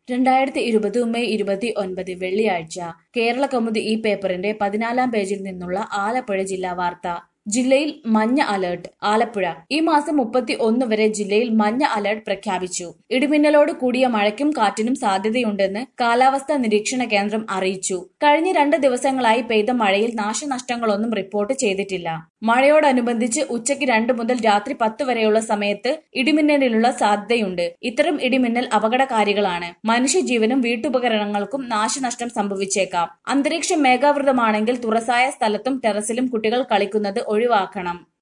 രണ്ടായിരത്തി ഇരുപത് മെയ് ഇരുപത്തി ഒൻപത് വെള്ളിയാഴ്ച കേരള കൗമുദി ഈ പേപ്പറിന്റെ പതിനാലാം പേജിൽ നിന്നുള്ള ആലപ്പുഴ ജില്ലാ വാർത്ത ജില്ലയിൽ മഞ്ഞ അലർട്ട് ആലപ്പുഴ ഈ മാസം മുപ്പത്തി ഒന്ന് വരെ ജില്ലയിൽ മഞ്ഞ അലർട്ട് പ്രഖ്യാപിച്ചു ഇടിമിന്നലോട് കൂടിയ മഴയ്ക്കും കാറ്റിനും സാധ്യതയുണ്ടെന്ന് കാലാവസ്ഥാ നിരീക്ഷണ കേന്ദ്രം അറിയിച്ചു കഴിഞ്ഞ രണ്ട് ദിവസങ്ങളായി പെയ്ത മഴയിൽ നാശനഷ്ടങ്ങളൊന്നും റിപ്പോർട്ട് ചെയ്തിട്ടില്ല മഴയോടനുബന്ധിച്ച് ഉച്ചയ്ക്ക് രണ്ട് മുതൽ രാത്രി പത്ത് വരെയുള്ള സമയത്ത് ഇടിമിന്നലിനുള്ള സാധ്യതയുണ്ട് ഇത്തരം ഇടിമിന്നൽ അപകടകാരികളാണ് മനുഷ്യജീവനും വീട്ടുപകരണങ്ങൾക്കും നാശനഷ്ടം സംഭവിച്ചേക്കാം അന്തരീക്ഷം മേഘാവൃതമാണെങ്കിൽ തുറസായ സ്ഥലത്തും ടെറസിലും കുട്ടികൾ കളിക്കുന്നത് ഒഴിവാക്കണം